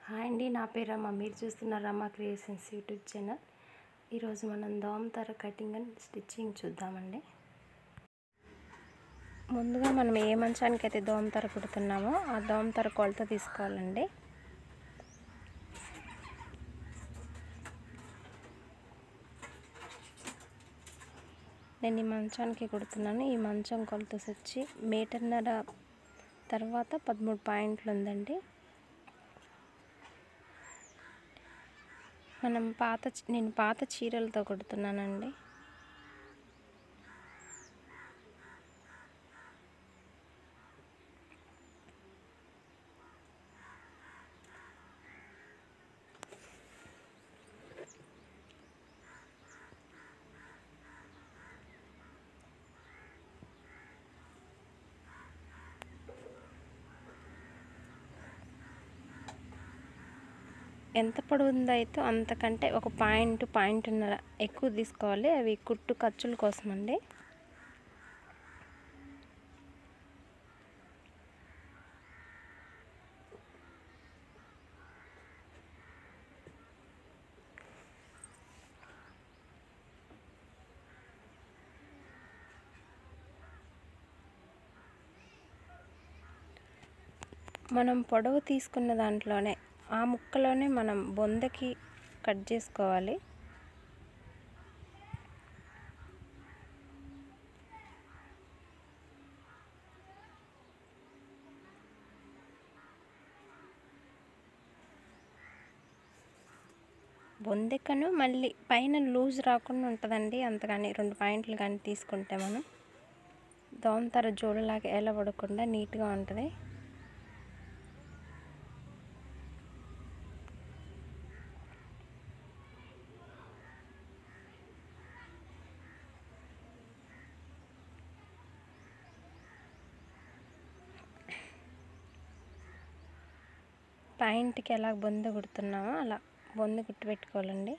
hi అండి నా పేరు రమ్మ మీరు చూస్తున్న రమ్మ క్రియేషన్స్ యూట్యూబ్ ఛానల్ ఈరోజు మనం దోమతర కటింగ్ అండ్ స్టిచ్చింగ్ చూద్దామండి ముందుగా మనం ఏ మంచానికి అయితే దోమతర కుడుతున్నామో ఆ దోమతర కొలత తీసుకోవాలండి నేను ఈ మంచానికి కుడుతున్నాను ఈ మంచం కొలత వచ్చి మీటర్న్నర తర్వాత పదమూడు పాయింట్లు ఉందండి మనం పాత నేను పాత చీరలతో కుడుతున్నానండి ఎంత పొడవు ఉందో అయితే అంతకంటే ఒక పాయింట్ పాయింట్న్నర ఎక్కువ తీసుకోవాలి అవి కుట్టు ఖర్చుల కోసం అండి మనం పొడవు తీసుకున్న దాంట్లోనే ఆ ముక్కలోనే మనం బొందకి కట్ చేసుకోవాలి బొందెక్కను మళ్ళీ పైన లూజ్ రాకుండా ఉంటుందండి అంతగాని రెండు పాయింట్లు కానీ తీసుకుంటే మనం దోమతర జోడులాగా ఎలా పడకుండా నీట్గా ఉంటుంది పాయింట్కి ఎలా బొంద కుడుతున్నామో అలా బొంద కుట్టి పెట్టుకోవాలండి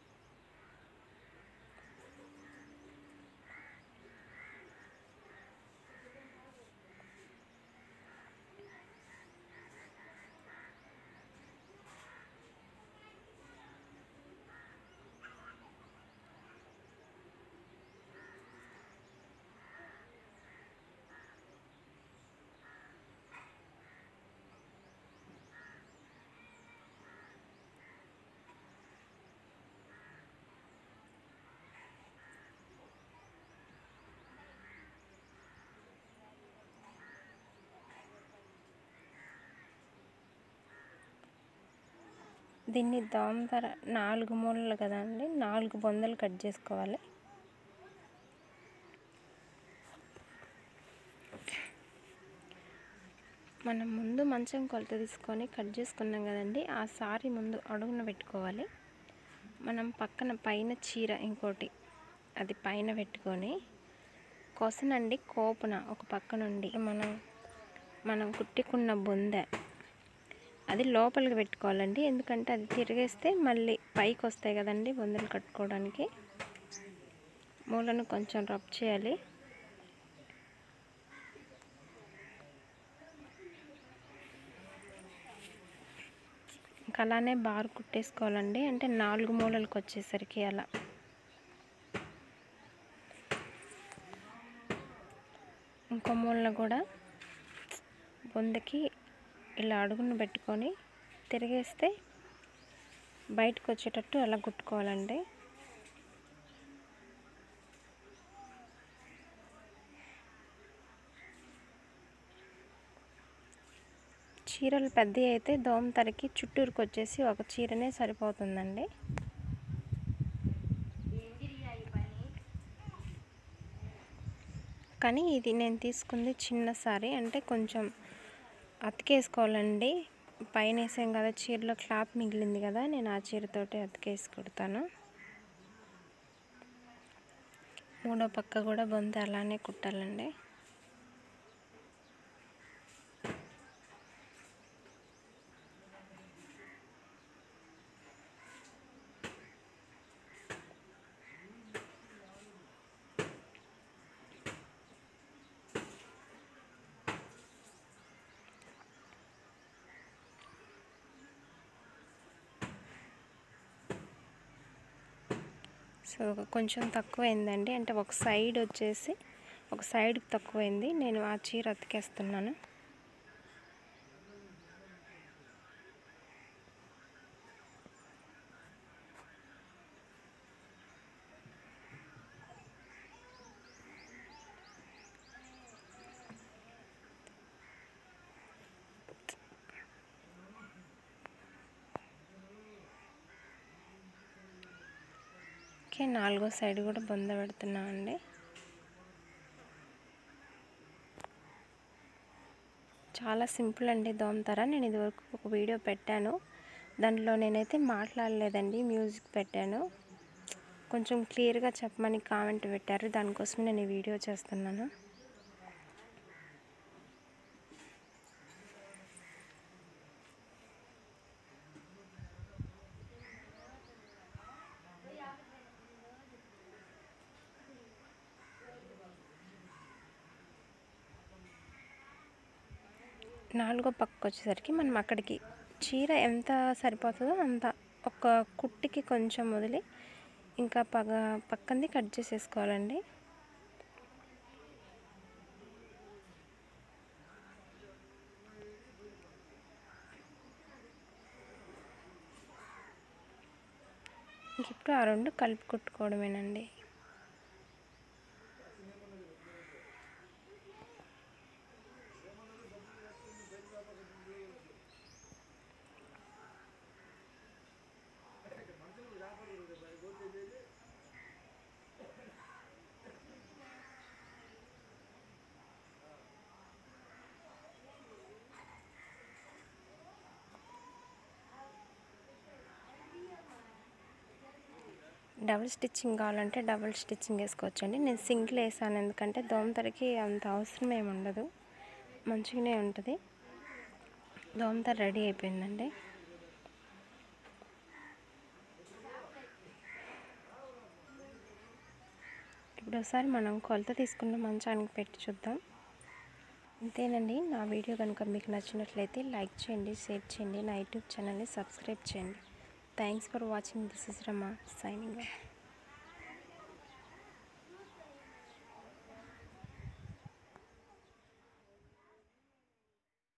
దీన్ని దోమతర నాలుగు మూలలు కదండి నాలుగు బొందలు కట్ చేసుకోవాలి మనం ముందు మంచం కొలత తీసుకొని కట్ చేసుకున్నాం కదండి ఆ సారీ ముందు అడుగున పెట్టుకోవాలి మనం పక్కన పైన చీర ఇంకోటి అది పైన పెట్టుకొని కొసనండి కోపున ఒక పక్క నుండి మనం మనం కుట్టుకున్న బొందె అది లోపలికి పెట్టుకోవాలండి ఎందుకంటే అది తిరిగేస్తే మళ్ళీ పైకి వస్తాయి కదండి బొందలు కట్టుకోవడానికి మూలను కొంచెం రబ్ చేయాలి ఇంకా అలానే బార్ కుట్టేసుకోవాలండి అంటే నాలుగు మూలలకు వచ్చేసరికి అలా ఇంకో మూలన కూడా బొందకి ఇలా అడుగును పెట్టుకొని తిరిగేస్తే బయటకు వచ్చేటట్టు అలా కుట్టుకోవాలండి చీరలు పెద్దవి అయితే దోమ తరకి చుట్టూరుకు వచ్చేసి ఒక చీరనే సరిపోతుందండి కానీ ఇది నేను తీసుకుంది చిన్న సారీ అంటే కొంచెం అతికేసుకోవాలండి పైన వేసాం కదా చీరలో క్లాత్ మిగిలింది కదా నేను ఆ చీరతోటి అతికేసి కుడతాను మూడో పక్క కూడా బొంత అలానే కుట్టాలండి సో కొంచెం తక్కువైందండి అంటే ఒక సైడ్ వచ్చేసి ఒక సైడ్కి తక్కువైంది నేను ఆ చీర అతికేస్తున్నాను ఓకే నాలుగో సైడ్ కూడా బొంద పెడుతున్నామండి చాలా సింపుల్ అండి దోమతర నేను ఇదివరకు ఒక వీడియో పెట్టాను దాంట్లో నేనైతే మాట్లాడలేదండి మ్యూజిక్ పెట్టాను కొంచెం క్లియర్గా చెప్పమని కామెంట్ పెట్టారు దానికోసం నేను ఈ వీడియో చేస్తున్నాను నాలుగో పక్కకు వచ్చేసరికి మనం అక్కడికి చీర ఎంత సరిపోతుందో అంత ఒక కుట్టికి కొంచెం వదిలి ఇంకా పగ పక్కంది కట్ చేసేసుకోవాలండి ఇప్పుడు ఆ రెండు కలిపి కుట్టుకోవడమేనండి డబుల్ స్టిచ్చింగ్ కావాలంటే డబుల్ స్టిచ్చింగ్ వేసుకోవచ్చండి నేను సింగిల్ వేసాను ఎందుకంటే దోమతరకి అంత అవసరం ఏమి ఉండదు మంచిగానే ఉంటుంది దోమతర రెడీ అయిపోయిందండి ఇప్పుడు ఒకసారి మనం కొలత తీసుకున్న మంచానికి పెట్టి చూద్దాం అంతేనండి నా వీడియో కనుక మీకు నచ్చినట్లయితే లైక్ చేయండి షేర్ చేయండి నా యూట్యూబ్ ఛానల్ని సబ్స్క్రైబ్ చేయండి thanks for watching this is Rama signing